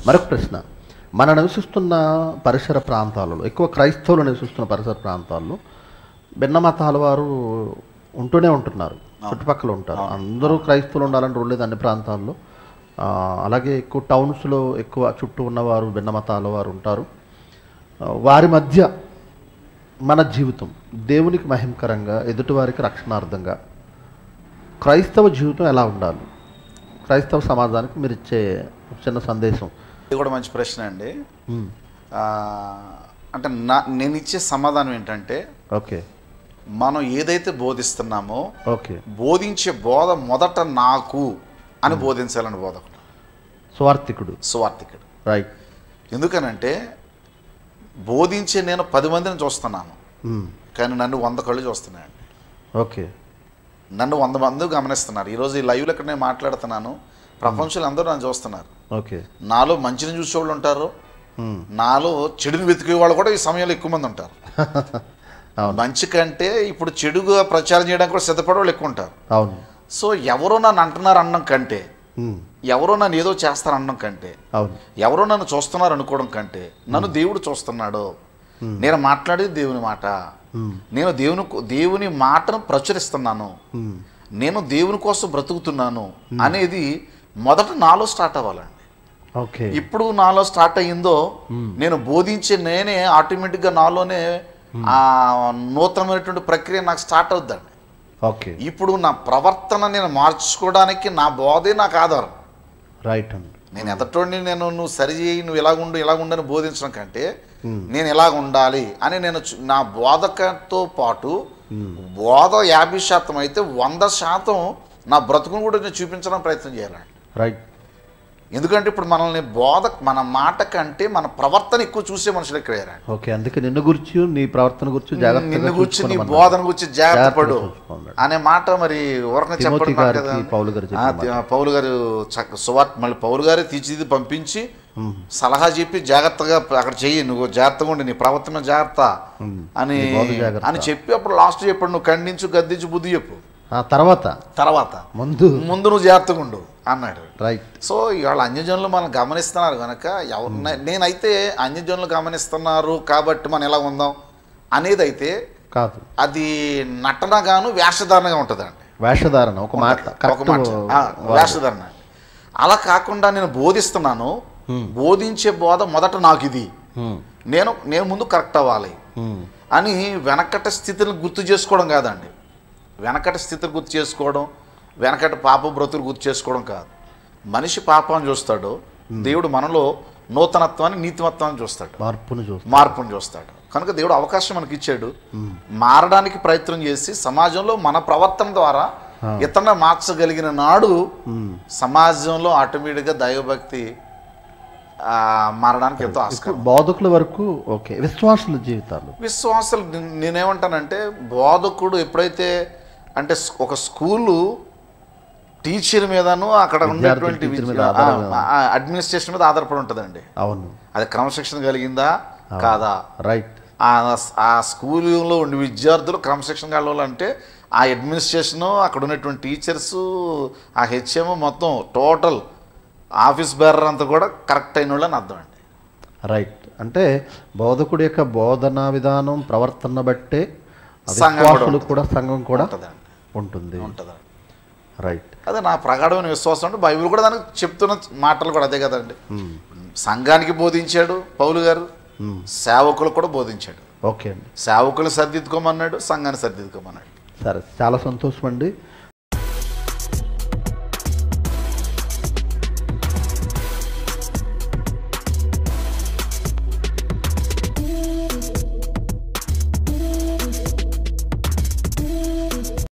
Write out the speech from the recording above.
మరొక ప్రశ్న మన నివసిస్తున్న పరిసర ప్రాంతాలలో ఎక్కువ క్రైస్తవులు నివసిస్తున్న పరిసర ప్రాంతాల్లో భిన్న మతాల వారు ఉంటూనే ఉంటున్నారు చుట్టుపక్కల ఉంటారు అందరూ క్రైస్తవులు ఉండాలని రూల్ లేదు అన్ని ప్రాంతాల్లో ఆ, అలాగే ఎక్కువ టౌన్స్లో ఎక్కువ చుట్టూ ఉన్నవారు భిన్న మతాల వారు ఉంటారు ఆ, వారి మధ్య మన జీవితం దేవునికి మహిమకరంగా ఎదుటివారికి రక్షణార్థంగా క్రైస్తవ జీవితం ఎలా ఉండాలి క్రైస్తవ సమాజానికి మీరు ఇచ్చే ఒక చిన్న సందేశం ఇది కూడా మంచి ప్రశ్న అండి మ్మ్. ఆ, అంటే నా నేను ఇచ్చే సమాధానం ఏంటంటే ఓకే మనం ఏదైతే బోధిస్తున్నామో ఓకే బోధించే బోధ మొదట నాకు అని బోధించాలని బోధకుడు స్వార్థికుడు సువార్థికుడు రైట్ ఎందుకనంటే బోధించే నేను పది మందిని చూస్తున్నాను మ్మ్. కానీ నన్ను వంద కళ్ళు చూస్తున్నాయండి ఓకే నన్ను వంద మంది గమనిస్తున్నారు ఈరోజు ఈ లైవ్లో ఇక్కడ నేను మాట్లాడుతున్నాను ప్రపంచంలో అందరూ నన్ను చూస్తున్నారు ఓకే నాలో మంచిని చూసేవాళ్ళు ఉంటారు మ్మ్. నాలో చెడుని వెతికే వాళ్ళు కూడా ఈ సమయంలో ఎక్కువ మంది ఉంటారు అవును మంచి కంటే ఇప్పుడు చెడుగా ప్రచారం చేయడానికి కూడా సిద్ధపడే వాళ్ళు ఎక్కువ ఉంటారు అవును సో ఎవరో నన్ను అంటున్నారు అనడం కంటే మ్మ్. ఎవరో నన్ను ఏదో చేస్తారు అనడం కంటే అవును ఎవరో నన్ను చూస్తున్నారు అనుకోవడం కంటే నన్ను దేవుడు చూస్తున్నాడు నేను మాట్లాడేది దేవుని మాట మ్మ్. నేను దేవుని దేవుని మాటను ప్రచురిస్తున్నాను మ్మ్. నేను దేవుని కోసం బ్రతుకుతున్నాను అనేది మొదట నాలో స్టార్ట్ అవ్వాలండి ఓకే ఇప్పుడు నాలో స్టార్ట్ అయ్యిందో నేను బోధించే నేనే ఆటోమేటిక్గా నాలోనే ఆ నూతనమైనటువంటి ప్రక్రియ నాకు స్టార్ట్ అవుద్దండి ఓకే ఇప్పుడు నా ప్రవర్తన నేను మార్చుకోవడానికి నా బోధే నాకు ఆధారం రైట్ అండి నేను ఎదటోడిని నేను నువ్వు సరి చేయి నువ్వు ఇలాగుండు ఇలాగుండని బోధించడం కంటే నేను ఇలాగ ఉండాలి అని నేను చు- నా బోధకతో పాటు బోధ యాభై శాతం అయితే వంద శాతం నా బ్రతుకును కూడా నేను చూపించడానికి ప్రయత్నం చేయాలండి రైట్ ఎందుకంటే ఇప్పుడు మనల్ని బోధ మన మాట కంటే మన ప్రవర్తన ఎక్కువ చూసే మనుషులు ఎక్కువ అయ్యారండి ఓకే అందుకే నిన్ను గురించి నీ ప్రవర్తన గురించి జాగ్రత్తగా నిన్ను గురించి నీ చూసుకోమన్నారు. బోధన గురించి జాగ్రత్త పడు జాగ్రత్తగా చూసుకోమన్నాడు. అనే మాట మరి ఊరకనే తిమోతి చెప్పడం మాట గారికి కదా. పౌలు గారు ఆ, చెప్పిన తి- పౌలు గారు చక్క సువార్త మళ్ళీ పౌలు గారే తీర్చిది పంపించి సలహా చెప్పి జాగ్రత్తగా అక్కడ చెయ్యి నువ్వు జాగ్రత్తగా ఉండి నీ ప్రవర్తన జాగ్రత్త అని నీ బోధ జాగ్రత్త. అని చెప్పి అప్పుడు లాస్ట్ చెప్పాడు నువ్వు ఖండించు గద్దించు బుద్ధి చెప్పు ఆ తర్వాత తర్వాత ముందు ముందు నువ్వు జాగ్రత్తగా ఉండు అన్నాడు రైట్ సో ఇవాళ అన్యజనులు మనం గమనిస్తున్నారు కనుక ఎవరు నే- నేనైతే అన్యజనులు గమనిస్తున్నారు కాబట్టి మనం ఎలా ఉందాం అనేది అయితే కాదు అది నటనగాను వేషధారణగా ఉంటుందండి వేషధారణ ఒక మాట ఒక కరెక్ట్ మాట ఆ, వేషధారణ అలా కాకుండా నేను బోధిస్తున్నాను బోధించే బోధ మొదట నాకు ఇది నేను నేను ముందు కరెక్ట్ అవ్వాలి అని వెనకట స్థితిని గుర్తు చేసుకోవడం కాదండి వెనకట స్థితిని గుర్తు చేసుకోవడం వెనకట పాప బ్రతులు గుర్తు చేసుకోవడం కాదు మనిషి పాపాన్ని చూస్తాడు దేవుడు మనలో నూతనత్వాన్ని నీతిమత్వాన్ని చూస్తాడు మార్పును చూస్తాం మార్పును చూస్తాడు కనుక దేవుడు అవకాశం మనకి ఇచ్చాడు మారడానికి ప్రయత్నం చేసి సమాజంలో మన ప్రవర్తన ద్వారా ఇతరులను మార్చగలిగిన నాడు సమాజంలో ఆటోమేటిక్గా దైవభక్తి ఆ, మారడానికి ఎంతో ఆస్కారం బోధకుల వరకు ఓకే విశ్వాసుల జీవితాలు విశ్వాసాలు నే- నేనేమంటానంటే బోధకుడు ఎప్పుడైతే అంటే స్- ఒక స్కూలు టీచర్ మీదను అక్కడ ఉండేటువంటి టీచర్ మీద విద్య- ఆధారపడి ఆ, ఆ, అడ్మినిస్ట్రేషన్ మీద ఆధారపడి ఉంటుందండి అవును అది క్రమశిక్షణ కలిగిందా కాదా రైట్ ఆ ఆ స్కూల్లో ఉండే విద్యార్థులు క్రమశిక్షణ కలవాలంటే ఆ అడ్మినిస్ట్రేషను అక్కడ ఉన్నటువంటి టీచర్స్ ఆ హెచ్ఎం మొత్తం టోటల్ ఆఫీస్ బేరర్ అంతా కూడా కరెక్ట్ అయిన వాళ్ళని అర్థం అండి రైట్ అంటే బోధకుడి యొక్క బోధనా విధానం ప్రవర్తన బట్టే ఆ సంఘం కూడా విశ్వాసులు కూడా సంఘం కూడా ఉంటుందండి ఉంటుంది ఉంటుందండి రైట్ అదే నా ప్రగాఢమైన విశ్వాసం అంటే బైబిల్ కూడా దానికి చెప్తున్న మాటలు కూడా అదే కదండి సంఘానికి బోధించాడు పౌలు గారు సేవకులు కూడా బోధించాడు ఓకే అండి సేవకులు సర్దిద్దుకోమన్నాడు సంఘాన్ని సర్దిద్దుకోమన్నాడు సరే చాలా సంతోషం అండి